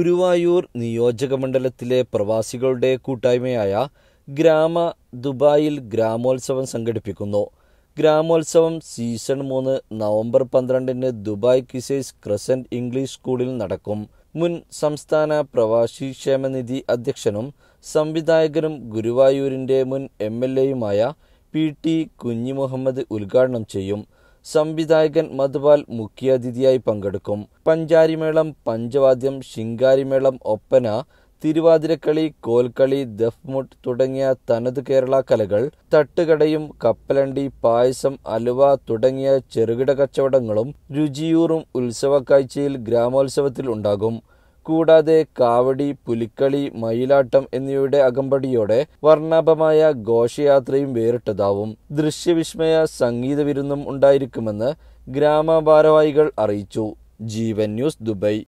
ഗുരുവായൂർ നിയോജകമണ്ഡലത്തിലെ പ്രവാസികളുടെ കൂട്ടായ്മയായ ഗ്രാമ ദുബായിൽ ഗ്രാമോത്സവം സംഘടിപ്പിക്കുന്നു ഗ്രാമോത്സവം സീസൺ മൂന്ന് നവംബർ പന്ത്രണ്ടിന് ദുബായ് കിസേഴ്സ് ക്രസന്റ് ഇംഗ്ലീഷ് സ്കൂളിൽ നടക്കും മുൻ സംസ്ഥാന പ്രവാസി ക്ഷേമനിധി അധ്യക്ഷനും സംവിധായകനും ഗുരുവായൂരിന്റെ മുൻ എം എൽ എയുമായ പി ടി കുഞ്ഞിമുഹമ്മദ് ഉദ്ഘാടനം ചെയ്യും സംവിധായകൻ മധുപാൽ മുഖ്യാതിഥിയായി പങ്കെടുക്കും പഞ്ചാരിമേളം പഞ്ചവാദ്യം ശിങ്കാരിമേളം ഒപ്പന തിരുവാതിരക്കളി കോൽക്കളി ദഫ്മുട്ട് തുടങ്ങിയ തനത് കേരള കലകൾ തട്ടുകടയും കപ്പലണ്ടി പായസം അലുവ തുടങ്ങിയ ചെറുകിട കച്ചവടങ്ങളും രുചിയൂറും ഉത്സവ കാഴ്ചയിൽ ഗ്രാമോത്സവത്തിൽ ഉണ്ടാകും കൂടാതെ കാവടി പുലിക്കളി മയിലാട്ടം എന്നിവയുടെ അകമ്പടിയോടെ വർണ്ണാഭമായ ഘോഷയാത്രയും വേറിട്ടതാവും ദൃശ്യവിസ്മയ സംഗീത വിരുന്നും ഉണ്ടായിരിക്കുമെന്ന് ഗ്രാമഭാരവാഹികൾ അറിയിച്ചു ജീവൻ ന്യൂസ് ദുബൈ